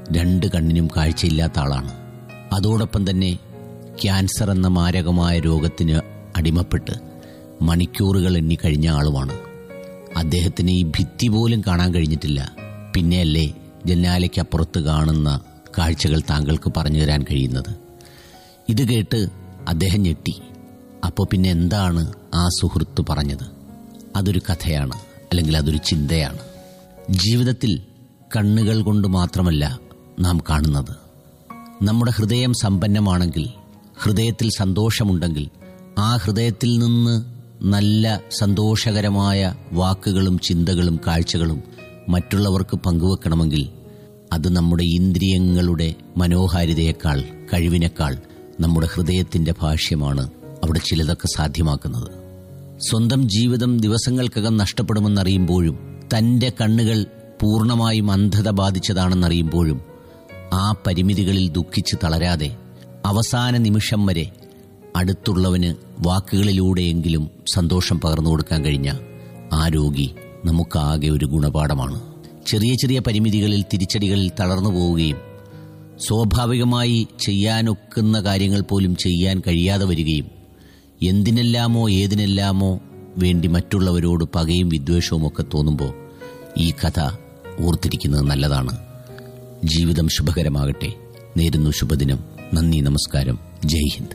രണ്ട് കണ്ണിനും കാഴ്ചയില്ലാത്ത ആളാണ് അതോടൊപ്പം തന്നെ ക്യാൻസർ എന്ന മാരകമായ രോഗത്തിന് അടിമപ്പെട്ട് മണിക്കൂറുകൾ എണ്ണി കഴിഞ്ഞ ആളുമാണ് അദ്ദേഹത്തിന് ഈ ഭിത്തി പോലും കാണാൻ കഴിഞ്ഞിട്ടില്ല പിന്നെയല്ലേ ജനാലയ്ക്കപ്പുറത്ത് കാണുന്ന കാഴ്ചകൾ താങ്കൾക്ക് പറഞ്ഞു തരാൻ കഴിയുന്നത് ഇത് കേട്ട് അദ്ദേഹം ഞെട്ടി അപ്പോൾ പിന്നെ എന്താണ് ആ സുഹൃത്ത് പറഞ്ഞത് അതൊരു കഥയാണ് അല്ലെങ്കിൽ അതൊരു ചിന്തയാണ് ജീവിതത്തിൽ കണ്ണുകൾ കൊണ്ട് മാത്രമല്ല നാം കാണുന്നത് നമ്മുടെ ഹൃദയം സമ്പന്നമാണെങ്കിൽ ഹൃദയത്തിൽ സന്തോഷമുണ്ടെങ്കിൽ ആ ഹൃദയത്തിൽ നിന്ന് നല്ല സന്തോഷകരമായ വാക്കുകളും ചിന്തകളും കാഴ്ചകളും മറ്റുള്ളവർക്ക് പങ്കുവെക്കണമെങ്കിൽ അത് നമ്മുടെ ഇന്ദ്രിയങ്ങളുടെ മനോഹാരിതയേക്കാൾ കഴിവിനേക്കാൾ നമ്മുടെ ഹൃദയത്തിന്റെ ഭാഷ്യമാണ് അവിടെ ചിലതൊക്കെ സാധ്യമാക്കുന്നത് സ്വന്തം ജീവിതം ദിവസങ്ങൾക്കകം നഷ്ടപ്പെടുമെന്നറിയുമ്പോഴും തന്റെ കണ്ണുകൾ പൂർണ്ണമായും അന്ധത ബാധിച്ചതാണെന്നറിയുമ്പോഴും ആ പരിമിതികളിൽ ദുഃഖിച്ച് തളരാതെ അവസാന നിമിഷം വരെ അടുത്തുള്ളവന് വാക്കുകളിലൂടെയെങ്കിലും സന്തോഷം പകർന്നു കൊടുക്കാൻ കഴിഞ്ഞ ആ രോഗി നമുക്കാകെ ഒരു ഗുണപാഠമാണ് ചെറിയ ചെറിയ പരിമിതികളിൽ തിരിച്ചടികളിൽ തളർന്നു പോവുകയും സ്വാഭാവികമായി ചെയ്യാനൊക്കുന്ന കാര്യങ്ങൾ പോലും ചെയ്യാൻ കഴിയാതെ വരികയും എന്തിനെല്ലാമോ ഏതിനെല്ലാമോ വേണ്ടി മറ്റുള്ളവരോട് പകയും വിദ്വേഷവും ഒക്കെ തോന്നുമ്പോൾ ഈ കഥ ഓർത്തിരിക്കുന്നത് നല്ലതാണ് ജീവിതം ശുഭകരമാകട്ടെ നേരുന്നു ശുഭദിനം നന്ദി നമസ്കാരം ജയ് ഹിന്ദ്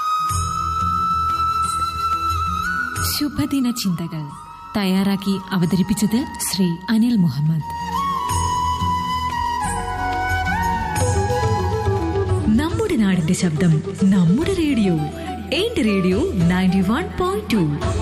ശുഭദിന ചിന്തകൾ തയ്യാറാക്കി അവതരിപ്പിച്ചത് ശ്രീ അനിൽ മുഹമ്മദ് നമ്മുടെ നാടിന്റെ ശബ്ദം നമ്മുടെ റേഡിയോ എന്റെ radio ninety one point to